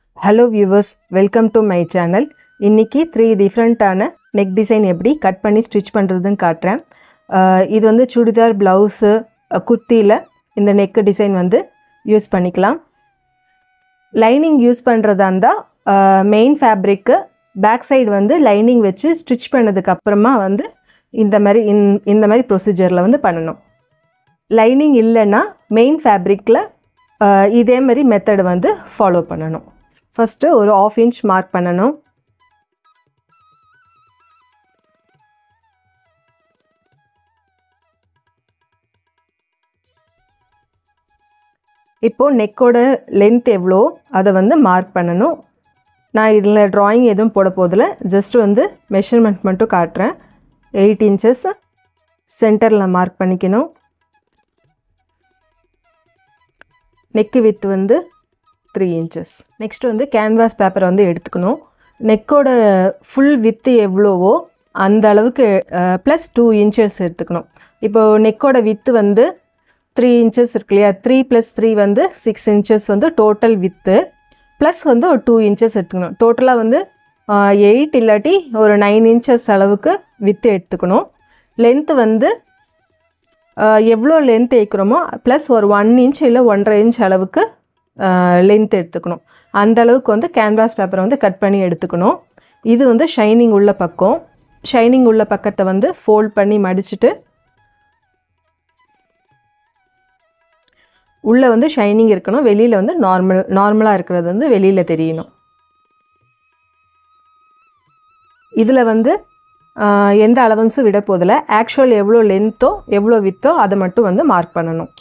hello viewers welcome to my channel இன்றைக்கி three டிஃப்ரெண்ட்டான neck design எப்படி கட் பண்ணி ஸ்டிச் பண்ணுறதுன்னு காட்டுறேன் அஹ் இது வந்து சுடிதார் ப்ளவுஸு குர்த்தியில் இந்த நெக் டிசைன் வந்து யூஸ் பண்ணிக்கலாம் லைனிங் யூஸ் பண்ணுறதா இருந்தால் மெயின் ஃபேப்ரிக்கு பேக் சைடு வந்து லைனிங் வச்சு ஸ்டிச் பண்ணதுக்கு அப்புறமா வந்து இந்த மாதிரி இன் இந்த மாதிரி ப்ரொசீஜரில் வந்து பண்ணணும் லைனிங் இல்லைன்னா மெயின் ஃபேப்ரிக்கில் இதே மாதிரி மெத்தட் வந்து ஃபாலோ பண்ணணும் ஃபஸ்ட்டு ஒரு ஆஃப் இன்ச் மார்க் பண்ணணும் இப்போது நெக்கோட லென்த் எவ்வளோ அதை வந்து மார்க் பண்ணணும் நான் இதில் ட்ராயிங் எதுவும் போட போதில் ஜஸ்ட் வந்து மெஷர்மெண்ட் மட்டும் காட்டுறேன் எயிட் இன்ச்சஸ் சென்டரில் மார்க் பண்ணிக்கணும் நெக்கு வித் வந்து த்ரீ இன்ச்சஸ் நெக்ஸ்ட் வந்து கேன்வாஸ் பேப்பரை வந்து எடுத்துக்கணும் நெக்கோட ஃபுல் வித்து எவ்வளோவோ அந்த அளவுக்கு ப்ளஸ் டூ இன்ச்சஸ் எடுத்துக்கணும் இப்போது நெக்கோட வித்து வந்து த்ரீ இன்ச்சஸ் இருக்கு இல்லையா த்ரீ ப்ளஸ் த்ரீ வந்து சிக்ஸ் இன்ச்சஸ் வந்து டோட்டல் வித்து ப்ளஸ் வந்து ஒரு டூ இன்ச்சஸ் எடுத்துக்கணும் டோட்டலாக வந்து எயிட் இல்லாட்டி ஒரு நைன் இன்ச்சஸ் அளவுக்கு வித்து எடுத்துக்கணும் லென்த்து வந்து எவ்வளோ லென்த் ஏற்கிறோமோ ப்ளஸ் ஒரு ஒன் இன்ச் இல்லை ஒன்றரை இன்ச் அளவுக்கு லென்த் எடுத்துக்கணும் அந்த அளவுக்கு வந்து கேன்வாஸ் பேப்பரை வந்து கட் பண்ணி எடுத்துக்கணும் இது வந்து ஷைனிங் உள்ள பக்கம் ஷைனிங் உள்ள பக்கத்தை வந்து ஃபோல்ட் பண்ணி மடிச்சுட்டு உள்ளே வந்து ஷைனிங் இருக்கணும் வெளியில் வந்து நார்மல் நார்மலாக இருக்கிறது வந்து வெளியில் தெரியணும் இதில் வந்து எந்த அலவன்ஸும் விட போதில் ஆக்சுவல் எவ்வளோ லென்த்தோ எவ்வளோ வித்தோ அதை மட்டும் வந்து மார்க் பண்ணணும்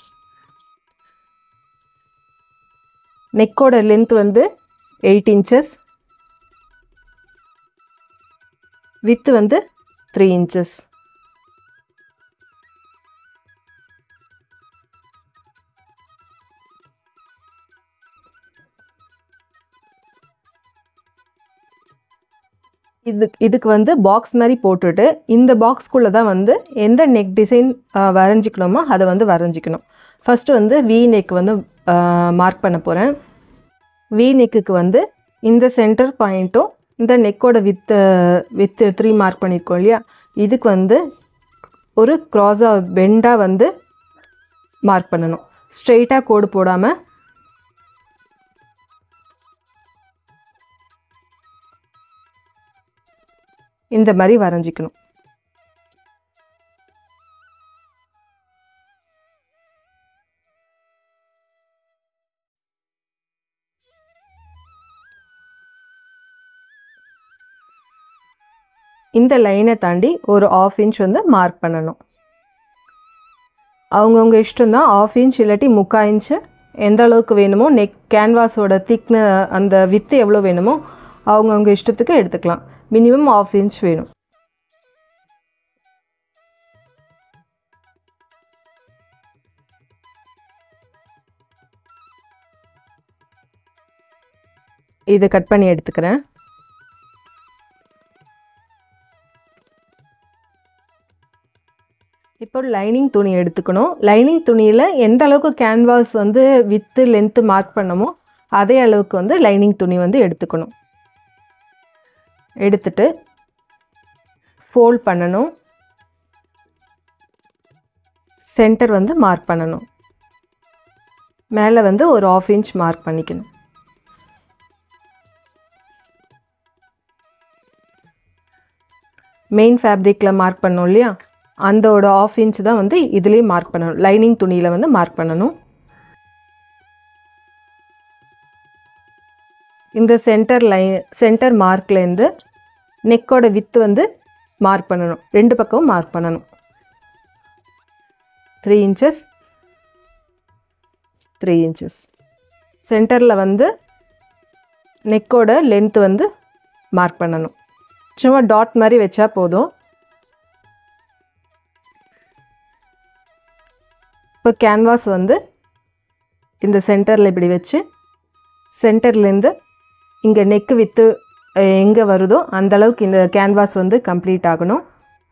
நெக்கோட லென்த் வந்து எயிட் இன்ச்சஸ் வித்து வந்து த்ரீ இன்ச்சஸ் இது இதுக்கு வந்து பாக்ஸ் மாதிரி போட்டுட்டு இந்த பாக்ஸ்குள்ளே தான் வந்து எந்த நெக் டிசைன் வரைஞ்சிக்கணுமோ அதை வந்து வரைஞ்சிக்கணும் ஃபஸ்ட்டு வந்து வி நெக் வந்து மார்க் பண்ண போகிறேன் வி நெக்குக்கு வந்து இந்த சென்டர் பாயிண்ட்டும் இந்த நெக்கோட வித்து வித்து த்ரீ மார்க் பண்ணியிருக்கோம் இல்லையா இதுக்கு வந்து ஒரு க்ராஸாக பெண்டாக வந்து மார்க் பண்ணணும் ஸ்ட்ரெயிட்டாக கோடு போடாமல் இந்த மாதிரி வரைஞ்சிக்கணும் இந்த லைனை தாண்டி ஒரு ஆஃப் இன்ச் வந்து மார்க் பண்ணணும் அவங்கவுங்க இஷ்டம் தான் ஆஃப் இன்ச் இல்லாட்டி முக்கா இன்ச்சு எந்த அளவுக்கு வேணுமோ நெக் கேன்வாஸோட திக்ன அந்த வித்து எவ்வளோ வேணுமோ அவங்கவுங்க இஷ்டத்துக்கு எடுத்துக்கலாம் மினிமம் ஆஃப் இன்ச் வேணும் இதை கட் பண்ணி எடுத்துக்கிறேன் இப்போ லைனிங் துணி எடுத்துக்கணும் லைனிங் துணியில் எந்த அளவுக்கு கேன்வாஸ் வந்து வித்து லென்த்து மார்க் பண்ணமோ அதே அளவுக்கு வந்து லைனிங் துணி வந்து எடுத்துக்கணும் எடுத்துட்டு ஃபோல்ட் பண்ணணும் சென்டர் வந்து மார்க் பண்ணணும் மேலே வந்து ஒரு ஆஃப் இன்ச் மார்க் பண்ணிக்கணும் மெயின் ஃபேப்ரிக்கில் மார்க் பண்ணோம் இல்லையா அந்தோட ஆஃப் இன்ச் தான் வந்து இதுலேயும் மார்க் பண்ணணும் லைனிங் துணியில் வந்து மார்க் பண்ணணும் இந்த சென்டர் லை சென்டர் மார்க்லேருந்து நெக்கோட வித்து வந்து மார்க் பண்ணணும் ரெண்டு பக்கமும் மார்க் பண்ணணும் த்ரீ இன்ச்சஸ் த்ரீ இன்ச்சஸ் சென்டரில் வந்து நெக்கோட லென்த் வந்து மார்க் பண்ணணும் சும்மா டாட் மாதிரி வச்சா போதும் இப்போ கேன்வாஸ் வந்து இந்த சென்டரில் இப்படி வச்சு சென்டர்லேருந்து இங்கே நெக்கு வித்து எங்கே வருதோ அந்த அளவுக்கு இந்த கேன்வாஸ் வந்து கம்ப்ளீட் ஆகணும்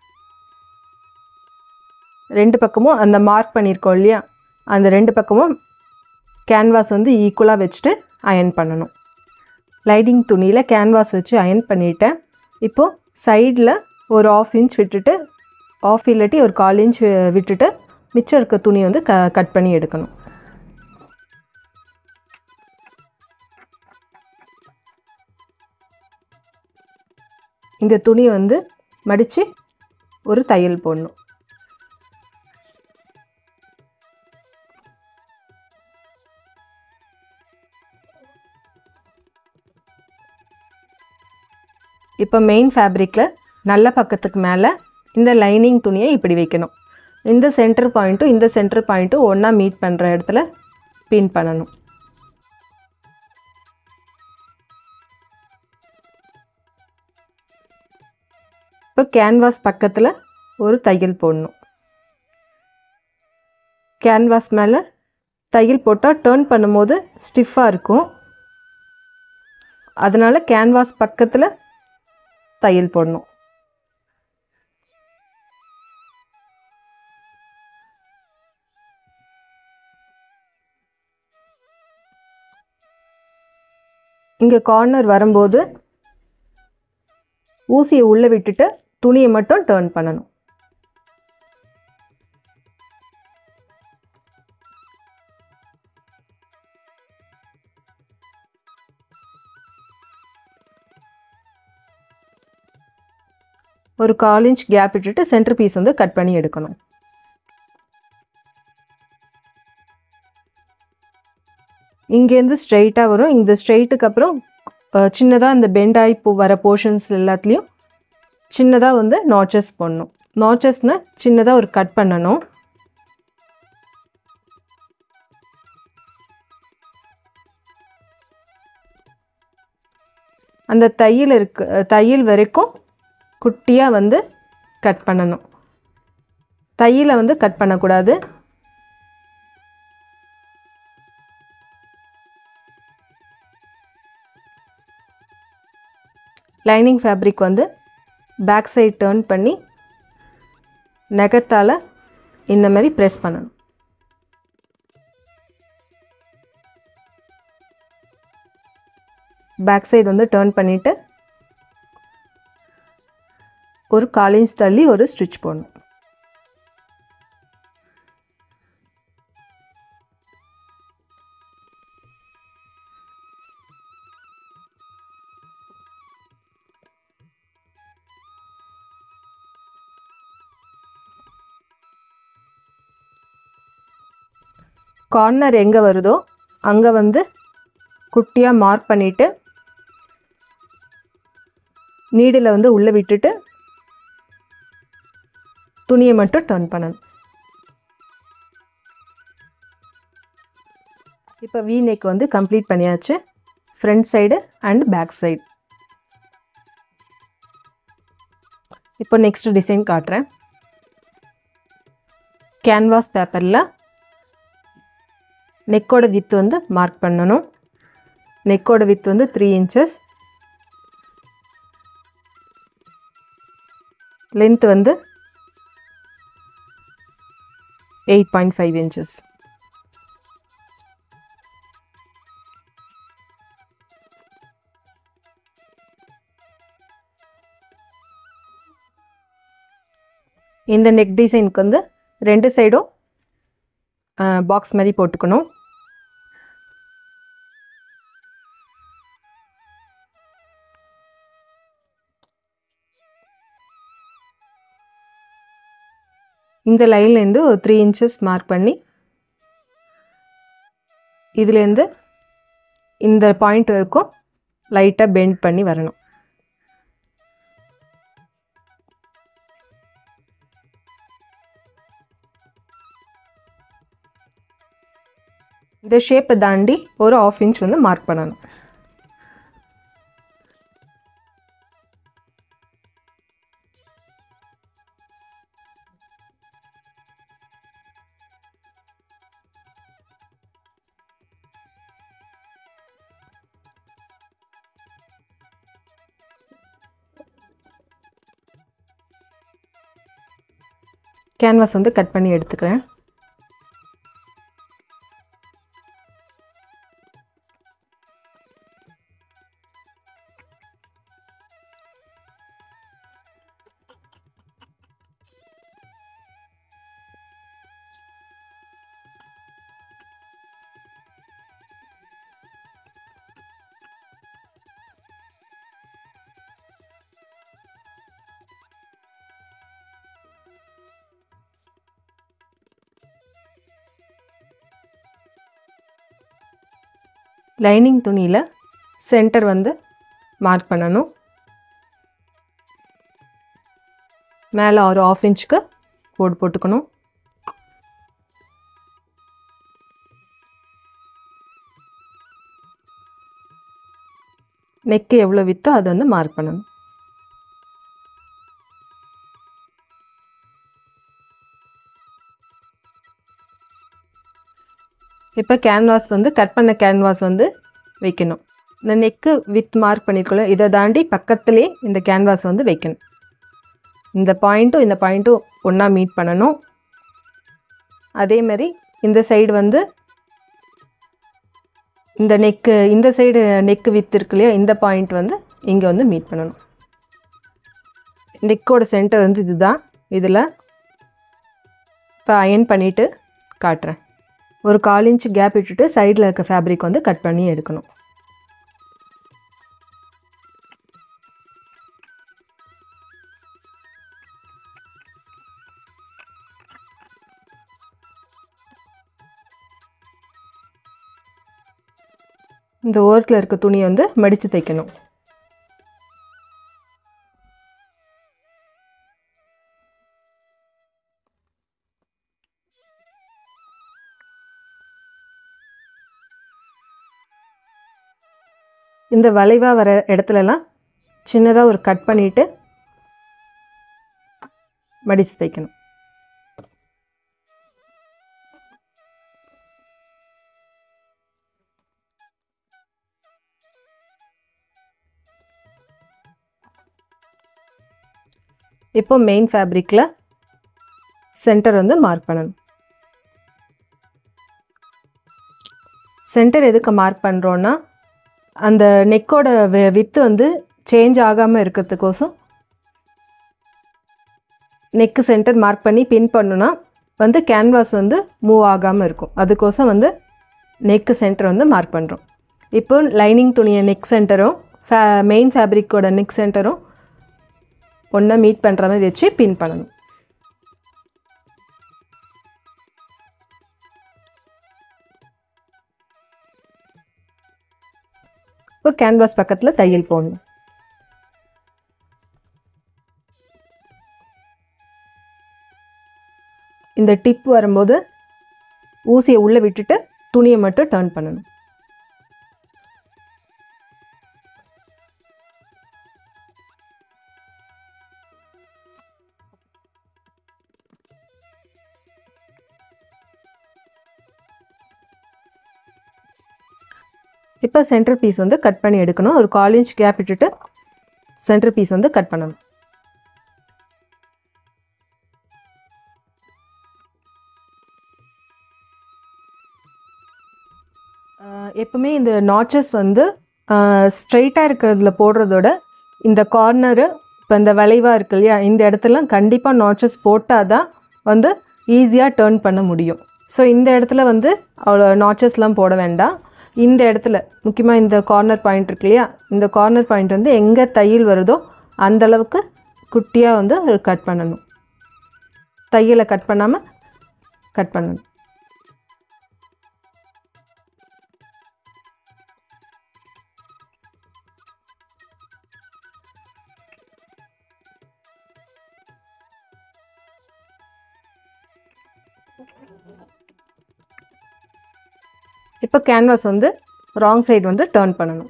ரெண்டு பக்கமும் அந்த மார்க் பண்ணியிருக்கோம் இல்லையா அந்த ரெண்டு பக்கமும் கேன்வாஸ் வந்து ஈக்குவலாக வச்சுட்டு அயன் பண்ணணும் லைனிங் துணியில் கேன்வாஸ் வச்சு அயன் பண்ணிட்டேன் இப்போது சைடில் ஒரு ஆஃப் இன்ச் விட்டுட்டு ஆஃப் இல்லாட்டி ஒரு கால் இன்ச் விட்டுட்டு மிச்சம் இருக்க துணி வந்து க கட் பண்ணி எடுக்கணும் இந்த துணியை வந்து மடித்து ஒரு தையல் போடணும் இப்போ மெயின் ஃபேப்ரிக்கில் நல்ல பக்கத்துக்கு மேலே இந்த லைனிங் துணியை இப்படி வைக்கணும் இந்த சென்டர் பாயிண்ட்டும் இந்த சென்டர் பாயிண்ட்டும் ஒன்றா மீட் பண்ணுற இடத்துல பின் பண்ணணும் இப்போ கேன்வாஸ் பக்கத்தில் ஒரு தையல் போடணும் கேன்வாஸ் மேலே தையல் போட்டால் டேர்ன் பண்ணும்போது ஸ்டிஃபாக இருக்கும் அதனால் கேன்வாஸ் பக்கத்தில் தையல் போடணும் இங்கே கார்னர் வரும்போது ஊசியை உள்ளே விட்டுட்டு துணியை மட்டும் டேர்ன் பண்ணணும் ஒரு கால் இன்ச் கேப் விட்டுட்டு சென்டர் பீஸ் வந்து கட் பண்ணி எடுக்கணும் இங்கேருந்து ஸ்ட்ரைட்டாக வரும் இந்த ஸ்ட்ரைட்டுக்கு அப்புறம் சின்னதாக இந்த பெண்ட் ஆகி போ வர போர்ஷன்ஸ் எல்லாத்துலேயும் சின்னதாக வந்து நாச்சஸ் பண்ணணும் நாச்சஸ்னால் சின்னதாக ஒரு கட் பண்ணணும் அந்த தையல் இருக்கு தையல் வரைக்கும் குட்டியாக வந்து கட் பண்ணணும் தையலை வந்து கட் பண்ணக்கூடாது லைனிங் ஃபேப்ரிக் வந்து பேக் சைட் டேர்ன் பண்ணி நகத்தால் இந்த மாதிரி ப்ரெஸ் பண்ணணும் பேக் சைடு வந்து டேர்ன் பண்ணிவிட்டு ஒரு கால் இன்ச் தள்ளி ஒரு ஸ்டிச் போடணும் கார்னர் எங்கே வருதோ அங்கே வந்து குட்டியாக மார்க் பண்ணிவிட்டு நீடில் வந்து உள்ளே விட்டுட்டு துணியை மட்டும் டர்ன் பண்ணணும் இப்போ வி நெக் வந்து கம்ப்ளீட் பண்ணியாச்சு front side and back side இப்போ நெக்ஸ்ட் டிசைன் காட்டுறேன் கேன்வாஸ் பேப்பரில் நெக்கோட வித் வந்து மார்க் பண்ணணும் நெக்கோட வித் வந்து த்ரீ இன்ச்சஸ் லென்த் வந்து எயிட் பாயிண்ட் ஃபைவ் இன்ச்சஸ் இந்த நெக் டிசைனுக்கு வந்து ரெண்டு சைடும் பாக்ஸ் மாதிரி போட்டுக்கணும் இந்த லைன்லேருந்து ஒரு த்ரீ இன்ச்சஸ் மார்க் பண்ணி இதுலேருந்து இந்த பாயிண்ட் வரைக்கும் லைட்டாக பெண்ட் பண்ணி வரணும் இந்த ஷேப்பை தாண்டி ஒரு ஆஃப் இன்ச் வந்து மார்க் பண்ணணும் கேன்வாஸ் வந்து கட் பண்ணி எடுத்துக்கிறேன் லைனிங் துணியில் சென்டர் வந்து மார்க் பண்ணணும் மேலே ஒரு ஆஃப் இன்ச்சுக்கு கோடு போட்டுக்கணும் நெக்கு எவ்வளோ விற்றோ அதை வந்து மார்க் பண்ணணும் இப்போ கேன்வாஸ் வந்து கட் பண்ண கேன்வாஸ் வந்து வைக்கணும் இந்த நெக்கு வித் மார்க் பண்ணிருக்கோம் இதை தாண்டி பக்கத்துலேயே இந்த கேன்வாஸ் வந்து வைக்கணும் இந்த பாயிண்ட்டும் இந்த பாயிண்ட்டும் ஒன்றா மீட் பண்ணணும் அதே மாதிரி இந்த சைடு வந்து இந்த நெக்கு இந்த சைடு நெக்கு வித் இருக்கு இல்லையா இந்த பாயிண்ட் வந்து இங்கே வந்து மீட் பண்ணணும் நெக்கோட சென்டர் வந்து இதுதான் இதில் இப்போ அயன் பண்ணிவிட்டு காட்டுறேன் ஒரு கால் இன்ச் கேப் விட்டுட்டு சைடில் இருக்க ஃபேப்ரிக் வந்து கட் பண்ணி எடுக்கணும் இந்த ஓரத்தில் இருக்க துணியை வந்து மடித்து தைக்கணும் இந்த வளைவாக வர இடத்துலலாம் சின்னதாக ஒரு கட் பண்ணிவிட்டு மடித்து தைக்கணும் இப்போ மெயின் ஃபேப்ரிக்கில் சென்டர் வந்து மார்க் பண்ணணும் சென்டர் எதுக்கு மார்க் பண்ணுறோன்னா அந்த நெக்கோட வித்து வந்து சேஞ்ச் ஆகாமல் இருக்கிறதுக்கோசம் நெக்கு சென்டர் மார்க் பண்ணி பின் பண்ணுனா வந்து கேன்வாஸ் வந்து மூவ் ஆகாமல் இருக்கும் அதுக்கோசம் வந்து நெக்கு சென்டர் வந்து மார்க் பண்ணுறோம் இப்போ லைனிங் துணியை நெக் சென்டரும் ஃபே மெயின் ஃபேப்ரிக்கோட நெக் சென்டரும் ஒன்றா மீட் பண்ணுற மாதிரி வச்சு பின் பண்ணணும் இப்போ கேன்வாஸ் பக்கத்தில் தையல் போடணும் இந்த டிப் வரும்போது ஊசியை உள்ளே விட்டுட்டு துணியை மட்டும் டர்ன் பண்ணணும் இப்போ சென்டர் பீஸ் வந்து கட் பண்ணி எடுக்கணும் ஒரு கால் இன்ச் கேப் விட்டுட்டு சென்டர் பீஸ் வந்து கட் பண்ணணும் எப்பவுமே இந்த நாச்சஸ் வந்து ஸ்ட்ரைட்டாக இருக்கிறதுல போடுறதோட இந்த கார்னரு இப்போ இந்த வளைவாக இருக்கு இல்லையா இந்த இடத்துலாம் கண்டிப்பாக நாச்சஸ் போட்டால் தான் வந்து ஈஸியாக டேர்ன் பண்ண முடியும் ஸோ இந்த இடத்துல வந்து அவ்வளோ நாச்சஸ்லாம் போட வேண்டாம் இந்த இடத்துல முக்கியமாக இந்த கார்னர் பாயிண்ட் இருக்கு இல்லையா இந்த கார்னர் பாயிண்ட் வந்து எங்கே தையல் வருதோ அந்த அளவுக்கு குட்டியாக வந்து கட் பண்ணணும் தையலை கட் பண்ணாமல் கட் பண்ணணும் இப்போ கேன்வாஸ் வந்து ராங் சைடு வந்து டேர்ன் பண்ணணும்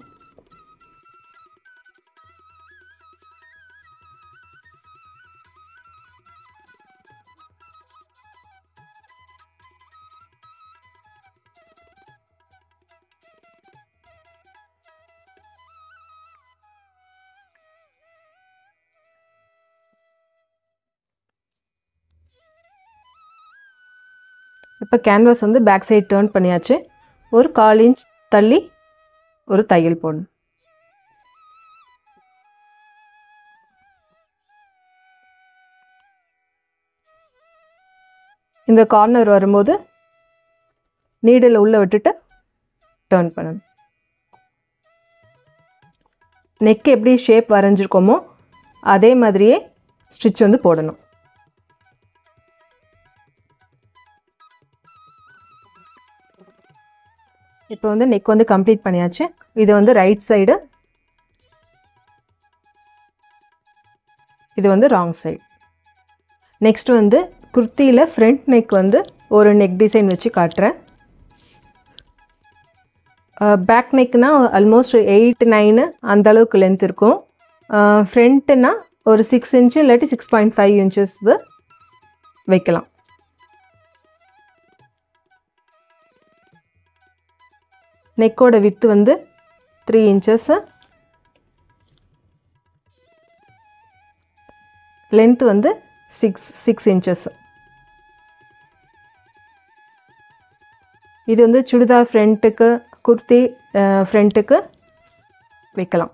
இப்போ கேன்வாஸ் வந்து பேக் சைடு டேர்ன் பண்ணியாச்சு ஒரு கால் இன்ச் தள்ளி ஒரு தையல் போடணும் இந்த கார்னர் வரும்போது நீடில் உள்ளே விட்டுட்டு டேர்ன் பண்ணணும் நெக் எப்படி ஷேப் வரைஞ்சிருக்கோமோ அதே மாதிரியே ஸ்டிச் வந்து போடணும் இப்போ வந்து நெக் வந்து கம்ப்ளீட் பண்ணியாச்சு இது வந்து ரைட் சைடு இது வந்து ராங் சைடு நெக்ஸ்ட் வந்து குர்த்தியில் ஃப்ரண்ட் நெக் வந்து ஒரு நெக் டிசைன் வச்சு காட்டுறேன் பேக் நெக்னா ஆல்மோஸ்ட் எயிட் நைனு அந்த அளவுக்கு லென்த் இருக்கும் ஃப்ரண்ட்டுனா ஒரு சிக்ஸ் இன்ச்சு இல்லாட்டி சிக்ஸ் பாயிண்ட் ஃபைவ் இன்ச்சஸ் வைக்கலாம் நெக்கோட வித்து வந்து த்ரீ இன்ச்சஸ்ஸு லென்த் வந்து சிக்ஸ் சிக்ஸ் இன்ச்சஸ் இது வந்து சுடிதார் ஃப்ரண்ட்டுக்கு குர்த்தி ஃப்ரண்ட்டுக்கு வைக்கலாம்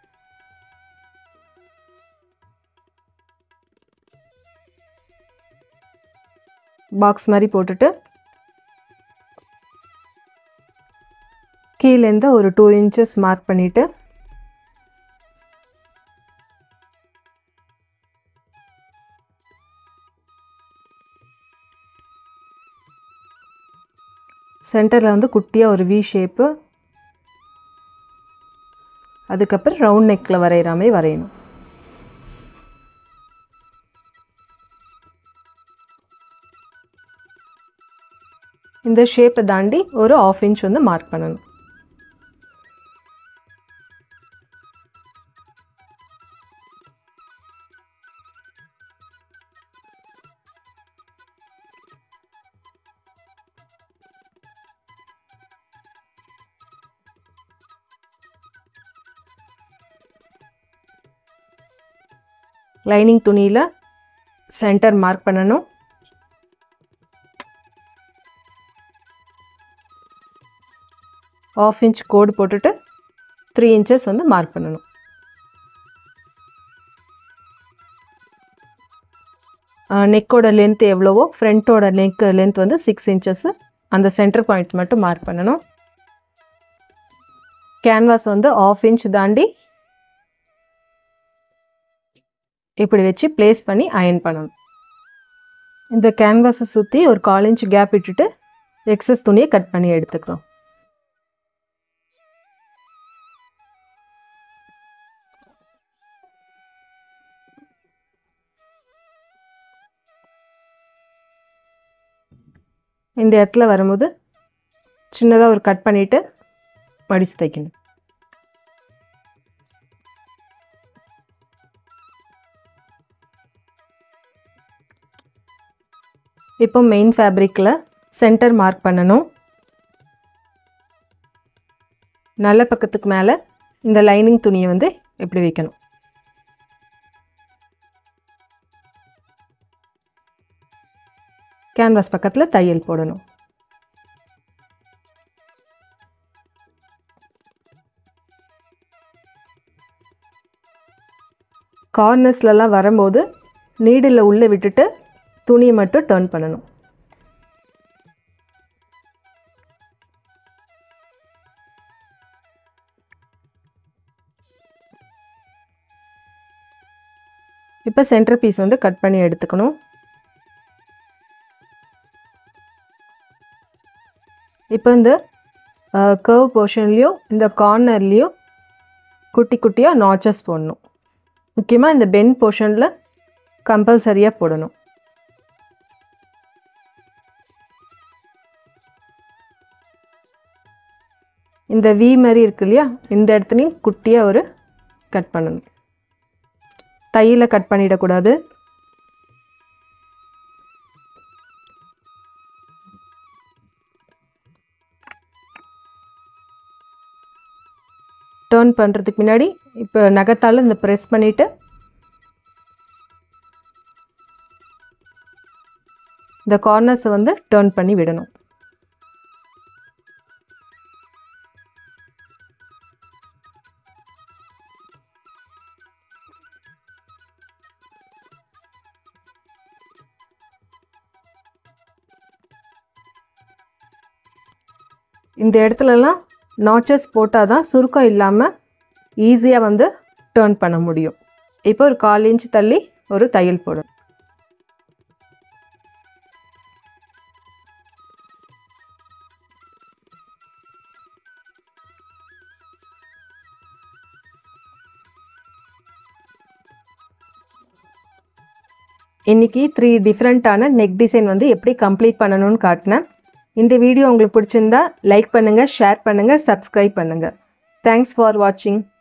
பாக்ஸ் மாதிரி போட்டுட்டு கீழேருந்து ஒரு டூ இன்ச்சஸ் மார்க் பண்ணிவிட்டு சென்டரில் வந்து குட்டியாக ஒரு வி ஷேப்பு அதுக்கப்புறம் ரவுண்ட் நெக்கில் வரைகிற மாதிரி வரையணும் இந்த ஷேப்பை தாண்டி ஒரு ஆஃப் இன்ச் வந்து மார்க் பண்ணணும் லைனிங் துணியில் சென்டர் மார்க் பண்ணணும் ஆஃப் இன்ச் கோடு போட்டுட்டு த்ரீ இன்ச்சஸ் வந்து மார்க் பண்ணணும் நெக்கோட லென்த் எவ்வளவோ ஃப்ரண்ட்டோட நெக் லென்த் வந்து சிக்ஸ் இன்ச்சஸ்ஸு அந்த சென்டர் பாயிண்ட் மட்டும் மார்க் பண்ணணும் கேன்வாஸ் வந்து ஆஃப் இன்ச் தாண்டி இப்படி வச்சு ப்ளேஸ் பண்ணி அயன் பண்ணணும் இந்த கேன்வாஸை சுற்றி ஒரு கால் இன்ச் கேப் விட்டுட்டு எக்ஸஸ் துணியை கட் பண்ணி எடுத்துக்கலாம் இந்த இடத்துல வரும்போது சின்னதாக ஒரு கட் பண்ணிவிட்டு மடித்து தைக்கணும் இப்போ மெயின் ஃபேப்ரிக்கில் சென்டர் மார்க் பண்ணணும் நல்ல பக்கத்துக்கு மேலே இந்த லைனிங் துணியை வந்து எப்படி வைக்கணும் கேன்வாஸ் பக்கத்தில் தையல் போடணும் கார்னர்ஸ்லலாம் வரும்போது நீடில் உள்ளே விட்டுட்டு துணியை மட்டும் டர்ன் பண்ணணும் இப்போ சென்டர் பீஸ் வந்து கட் பண்ணி எடுத்துக்கணும் இப்போ இந்த கர்வ் போர்ஷன்லேயும் இந்த கார்னர்லேயும் குட்டி குட்டியாக நாச்சஸ் போடணும் முக்கியமாக இந்த பென் போர்ஷனில் கம்பல்சரியாக போடணும் இந்த வி மாதிரி இருக்கு இல்லையா இந்த இடத்துலையும் குட்டியாக ஒரு கட் பண்ணணும் தையில் கட் பண்ணிடக்கூடாது டேர்ன் பண்ணுறதுக்கு முன்னாடி இப்போ நகத்தால் இந்த ப்ரெஸ் பண்ணிவிட்டு இந்த கார்னர்ஸை வந்து டேர்ன் பண்ணி விடணும் இந்த இடத்துலலாம் நாச்சஸ் போட்டால் தான் சுருக்கம் இல்லாமல் ஈஸியாக வந்து டேர்ன் பண்ண முடியும் இப்போ ஒரு கால் இன்ச் தள்ளி ஒரு தையல் போடும் இன்றைக்கி த்ரீ டிஃப்ரெண்ட்டான நெக் டிசைன் வந்து எப்படி கம்ப்ளீட் பண்ணணும்னு காட்டினேன் இந்த வீடியோ உங்களுக்கு பிடிச்சிருந்தா லைக் பண்ணுங்கள் ஷேர் பண்ணுங்கள் சப்ஸ்கிரைப் பண்ணுங்கள் தேங்க்ஸ் ஃபார் வாட்சிங்